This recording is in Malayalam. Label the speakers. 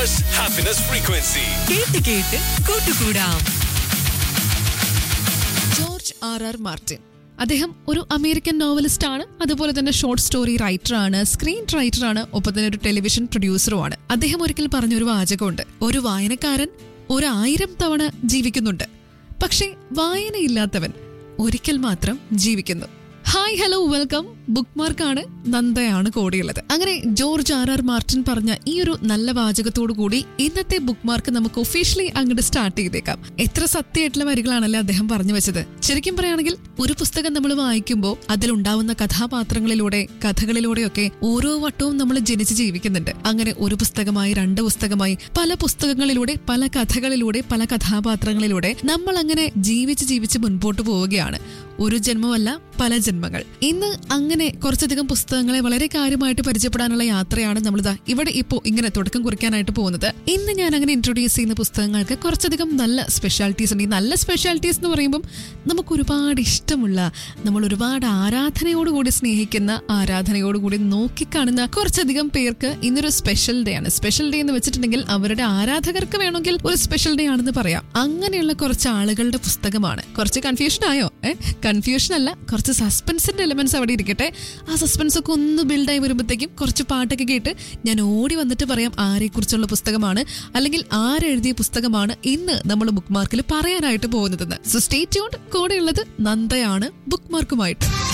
Speaker 1: ഹാപ്പിനെസ് ഫ്രീക്വൻസി
Speaker 2: കേട്ട് കേട്ട് കൂട്ടുകൂടാം
Speaker 3: ജോർജ് ആർ ആർ മാർട്ടിൻ അദ്ദേഹം ഒരു അമേരിക്കൻ നോവലിസ്റ്റ് ആണ് അതുപോലെ തന്നെ ഷോർട്ട് സ്റ്റോറി റൈറ്റർ ആണ് സ്ക്രീൻ റൈറ്റർ ആണ് ഒപ്പം തന്നെ ഒരു ടെലിവിഷൻ പ്രൊഡ്യൂസറുമാണ് അദ്ദേഹം ഒരിക്കൽ പറഞ്ഞൊരു വാചകമുണ്ട് ഒരു വായനക്കാരൻ ഒരായിരം തവണ ജീവിക്കുന്നുണ്ട് പക്ഷേ വായനയില്ലാത്തവൻ ഒരിക്കൽ മാത്രം ജീവിക്കുന്നു ഹായ് ഹലോ വെൽക്കം ബുക്ക് മാർക്കാണ് നന്ദയാണ് കൂടിയുള്ളത് അങ്ങനെ ജോർജ് ആർ ആർ മാർട്ടിൻ പറഞ്ഞ ഈ ഒരു നല്ല വാചകത്തോടു കൂടി ഇന്നത്തെ ബുക്ക് മാർക്ക് നമുക്ക് ഒഫീഷ്യലി അങ്ങോട്ട് സ്റ്റാർട്ട് ചെയ്തേക്കാം എത്ര സത്യമായിട്ടുള്ള വരികളാണല്ലേ അദ്ദേഹം പറഞ്ഞു വെച്ചത് ശരിക്കും പറയുകയാണെങ്കിൽ ഒരു പുസ്തകം നമ്മൾ വായിക്കുമ്പോൾ അതിലുണ്ടാവുന്ന കഥാപാത്രങ്ങളിലൂടെ കഥകളിലൂടെയൊക്കെ ഓരോ വട്ടവും നമ്മൾ ജനിച്ച് ജീവിക്കുന്നുണ്ട് അങ്ങനെ ഒരു പുസ്തകമായി രണ്ട് പുസ്തകമായി പല പുസ്തകങ്ങളിലൂടെ പല കഥകളിലൂടെ പല കഥാപാത്രങ്ങളിലൂടെ നമ്മൾ അങ്ങനെ ജീവിച്ച് ജീവിച്ച് മുൻപോട്ട് പോവുകയാണ് ഒരു ജന്മമല്ല പല ജന്മങ്ങൾ ഇന്ന് അങ്ങനെ കുറച്ചധികം പുസ്തകങ്ങളെ വളരെ കാര്യമായിട്ട് പരിചയപ്പെടാനുള്ള യാത്രയാണ് നമ്മളിതാ ഇവിടെ ഇപ്പോൾ ഇങ്ങനെ തുടക്കം കുറിക്കാനായിട്ട് പോകുന്നത് ഇന്ന് ഞാൻ അങ്ങനെ ഇൻട്രൊഡ്യൂസ് ചെയ്യുന്ന പുസ്തകങ്ങൾക്ക് കുറച്ചധികം നല്ല സ്പെഷ്യാലിറ്റീസ് ഉണ്ട് ഈ നല്ല സ്പെഷ്യാലിറ്റീസ് എന്ന് പറയുമ്പം നമുക്ക് ഒരുപാട് ഇഷ്ടമുള്ള നമ്മൾ ഒരുപാട് ആരാധനയോടുകൂടി സ്നേഹിക്കുന്ന ആരാധനയോടുകൂടി നോക്കിക്കാണുന്ന കുറച്ചധികം പേർക്ക് ഇന്നൊരു സ്പെഷ്യൽ ഡേ ആണ് സ്പെഷ്യൽ ഡേ എന്ന് വെച്ചിട്ടുണ്ടെങ്കിൽ അവരുടെ ആരാധകർക്ക് വേണമെങ്കിൽ ഒരു സ്പെഷ്യൽ ഡേ ആണെന്ന് പറയാം അങ്ങനെയുള്ള കുറച്ച് ആളുകളുടെ പുസ്തകമാണ് കുറച്ച് കൺഫ്യൂഷൻ ആയോ ഏ കൺഫ്യൂഷൻ അല്ല കുറച്ച് സസ്പെൻസിന്റെ എലമെന്റ്സ് അവിടെ ഇരിക്കട്ടെ ആ സസ്പെൻസ് ഒക്കെ ഒന്ന് ബിൽഡായി വരുമ്പോഴത്തേക്കും കുറച്ച് പാട്ടൊക്കെ കേട്ട് ഞാൻ ഓടി വന്നിട്ട് പറയാം ആരെക്കുറിച്ചുള്ള പുസ്തകമാണ് അല്ലെങ്കിൽ ആരെഴുതിയ പുസ്തകമാണ് ഇന്ന് നമ്മൾ ബുക്ക് മാർക്കിൽ പറയാനായിട്ട് പോകുന്നതെന്ന് സോ സ്റ്റേ ട്യൂൺ കൂടെയുള്ളത് നന്ദയാണ് ബുക്ക് മാർക്കുമായിട്ട്